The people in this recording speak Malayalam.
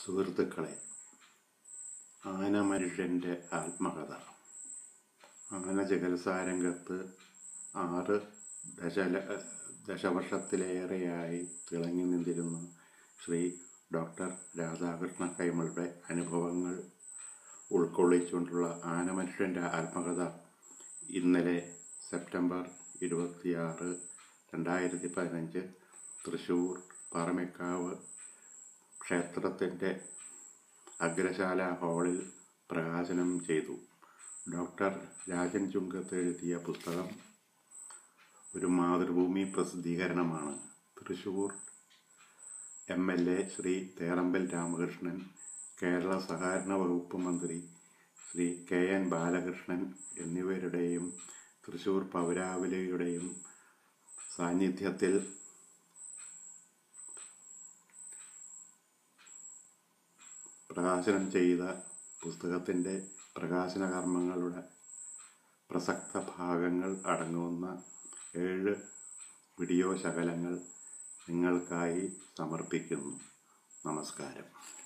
സുഹൃത്തുക്കളെ ആന മനുഷ്യൻ്റെ ആത്മകഥ ആന ചികിത്സാരംഗത്ത് ആറ് ദശല ദശവർഷത്തിലേറെയായി തിളങ്ങി നിന്നിരുന്ന ശ്രീ ഡോക്ടർ രാധാകൃഷ്ണ കൈമളുടെ അനുഭവങ്ങൾ ഉൾക്കൊള്ളിച്ചുകൊണ്ടുള്ള ആന മനുഷ്യൻ്റെ ആത്മകഥ ഇന്നലെ സെപ്റ്റംബർ ഇരുപത്തിയാറ് രണ്ടായിരത്തി പതിനഞ്ച് തൃശ്ശൂർ പാറമേക്കാവ് ക്ഷേത്രത്തിൻ്റെ അഗ്രശാല ഹാളിൽ പ്രകാശനം ചെയ്തു ഡോക്ടർ രാജൻ ചുങ്കത്ത് എഴുതിയ പുസ്തകം ഒരു മാതൃഭൂമി പ്രസിദ്ധീകരണമാണ് Thrissur M L A Shri Therambil Ramakrishnan Kerala സഹകരണ വകുപ്പ് മന്ത്രി ശ്രീ കെ എൻ ബാലകൃഷ്ണൻ എന്നിവരുടെയും തൃശൂർ പൗരാവലിയുടെയും സാന്നിധ്യത്തിൽ പ്രകാശനം ചെയ്ത പുസ്തകത്തിൻ്റെ പ്രകാശന കർമ്മങ്ങളുടെ പ്രസക്ത ഭാഗങ്ങൾ അടങ്ങുന്ന ഏഴ് വീഡിയോ ശകലങ്ങൾ നിങ്ങൾക്കായി സമർപ്പിക്കുന്നു നമസ്കാരം